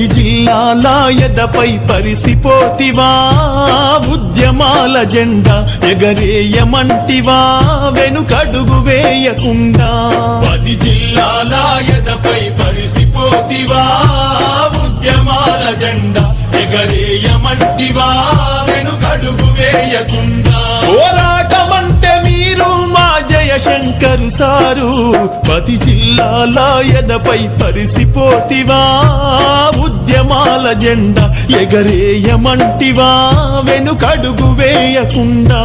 పది జిల్లాల ఎదపై పరిసిపోతివా ఉద్యమాల జెండా ఎగరేయమంటివా వెనుకడుగు వేయకుండా పది జిల్లాల ఎదపై పరిసిపోతివా ఉద్యమాల జెండా ఎగరేయమంటివా వెనుకడుగు వేయకుండా పోరాటమంటే మీరు మా జయశంకరు సారు పది జిల్లాల ఎదపై పరిసిపోతివా ఉద్యమాల జెండా ఎగరేయమంటివా వెనుకడుగు వేయకుండా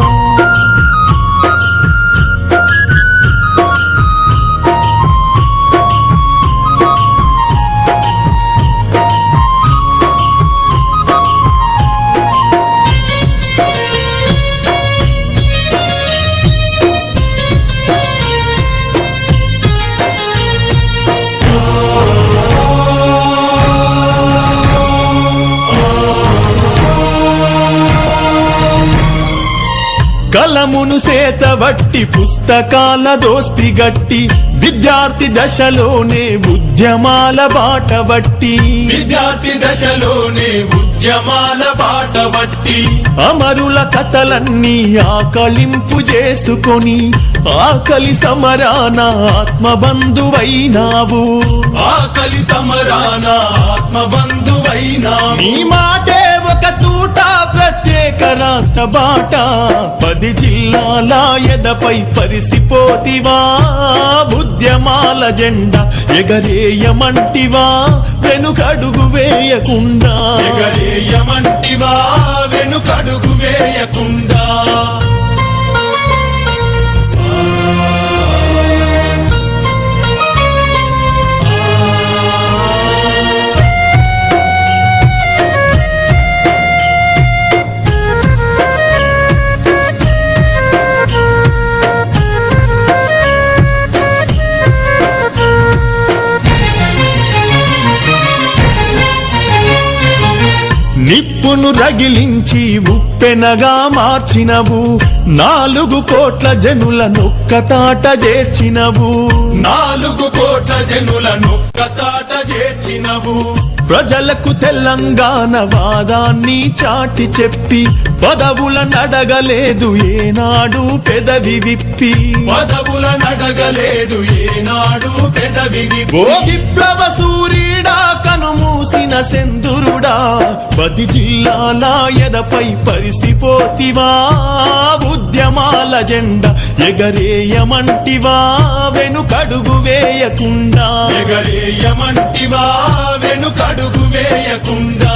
కలమును సేతబట్టి పుస్తకాల దోస్తి గట్టి విద్యార్థి దశలోనే ఉద్యమాల బాట బట్టి విద్యార్థి దశలోనే ఉద్యమాల బాట బట్టి అమరుల కథలన్నీ ఆకలింపు చేసుకొని ఆకలి సమరాన ఆత్మబంధువైనావు ఆకలి సమరాన ఆత్మబంధువైనావు నీ మాటే ఒక తూట ప్రత్యేక రాష్ట్ర బాట పది జిల్లాల ఎదపై పరిసిపోతివా ఉద్యమాల జెండా ఎగరేయమంటివా వెనుకడుగు వేయకుండా ఎగరేయమంటివా వెనుకడుగు వేయకుండా నిప్పును రగిలించి ఉప్పెనగా మార్చినవు నాలుగు కోట్ల జనుల నొక్కతాట చేర్చినవు నాలుగు కోట్ల జనుల నొక్కతాట చేర్చినవు ప్రజలకు తెలంగాణ వాదాన్ని చాటి చెప్పి పదవుల నడగలేదు ఏనాడు పెదవి విప్పి పదవుల నడగలేదు ఏనాడు పెదవి విప్పి ఓ విప్లవ సూర్యుడా కనుమూసిన సెందురుడా పది జిల్లాల ఎదపై పరిసిపోతివా ఉద్యమాల జెండా ఎగరేయమంటివా వెనుకడుగు వేయకుండా ఎగరేయమంటివా వెనుకడుగు వేయకుండా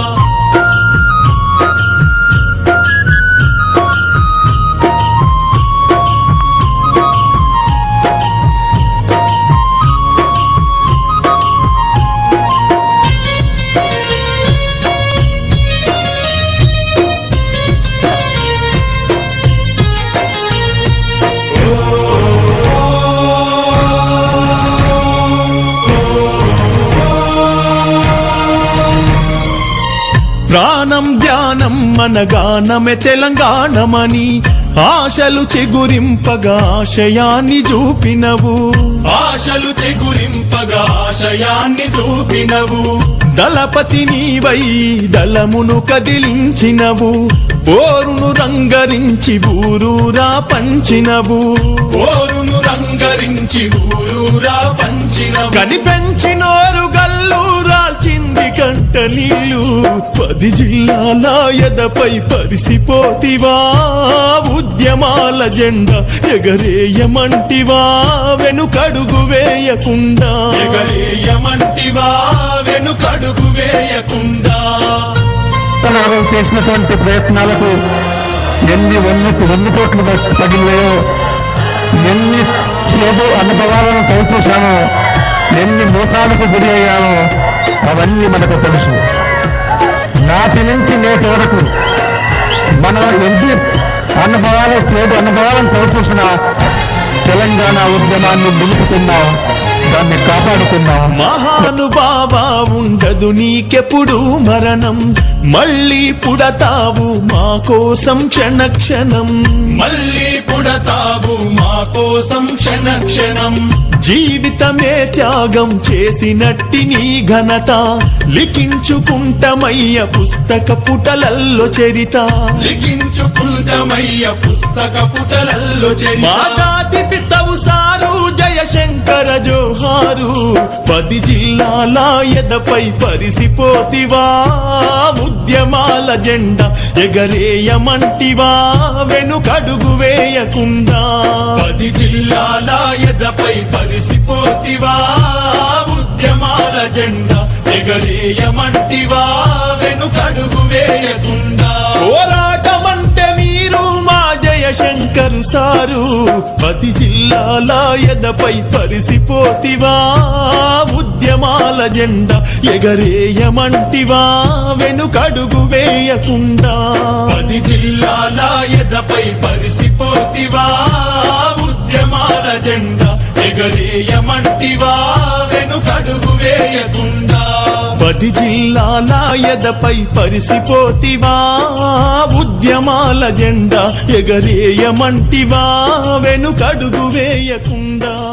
ప్రాణం ధ్యానం మన గానమే తెలంగాణమని ఆశలు చెగురింపగా ఆశయాన్ని చూపినవు ఆశలు చెగురింపగా ఆశయాన్ని చూపినవు దళపతి నీవై దళమును కదిలించినవు పోరును రంగరించి ఊరూరా పంచినవు పోరును రంగరించి ఊరూరా పంచినవు కనిపెంచినోరు గల్లూరాల్చింది కంట నీళ్ళు పది జిల్లాల ఎదపై పరిసిపోతివా ఉద్యమాల జెండా ఎగరేయమంటివా వెనుకడుగు వేయకుండా ఎగరేయమంటివా వెనుకడుగు వేయకుండా వారు చేసినటువంటి ప్రయత్నాలకు ఎన్ని వెన్ను వెన్నుపోట్లు పడినాయో ఎన్ని చేదు అనుభవాలను చవిచూశామో ఎన్ని మోసాలకు గురి అయ్యామో అవన్నీ మనకు తెలుసు నాటి నుంచి నేటి వరకు మనం ఎన్ని అనుభవాలు చేదు అనుభవాలను చవిచూసిన తెలంగాణ ఉద్యమాన్ని నిలుపుతున్న దాన్ని కాపాడుకుందాం మహానుభావ ఉండదు నీకెప్పుడు మరణం మళ్ళీ పుడతావు మా కోసం క్షణ క్షణం మళ్ళీ పుడతావు మా కోసం క్షణ క్షణం జీవితమే త్యాగం చేసినట్టి నీ ఘనత లిఖించుకుంటమయ్య పుస్తక పుటలల్లో చరిత లిఖించుకుంటమయ్య పుస్తక పుటలల్లో మా చరిత జాతి పితవు సారు జయశంకర జోహారు పది జిల్లాల ఎదపై పరిసిపోతివా ఉద్యమాల జెండా ఎగరేయమంటివా వెనుకడుగు వేయకుండా పది జిల్లాల ఎదపై పరిసిపోతివా ఉద్యమాల జెండా ఎగరేయమంటివా వెనుకడుగు వేయకుండా పోరాటమంటే మీరు మా జయశంకరు సారు పది జిల్లాల ఎదపై పరిసిపోతివా ఉద్యమాల జెండా ఎగరేయమంటివా వెనుకడుగు వేయకుండా పది జిల్లాల ఎదపై పరిసిపోతివా ఉద్యమాల జెండా ఎగరేయమంటివా వెనుకడుగు వేయకుండా పది జిల్లాల ఎదపై పరిసిపోతివా ఉద్యమాల జెండా ఎగరేయమంటివా వెనుకడుగు వేయకుండా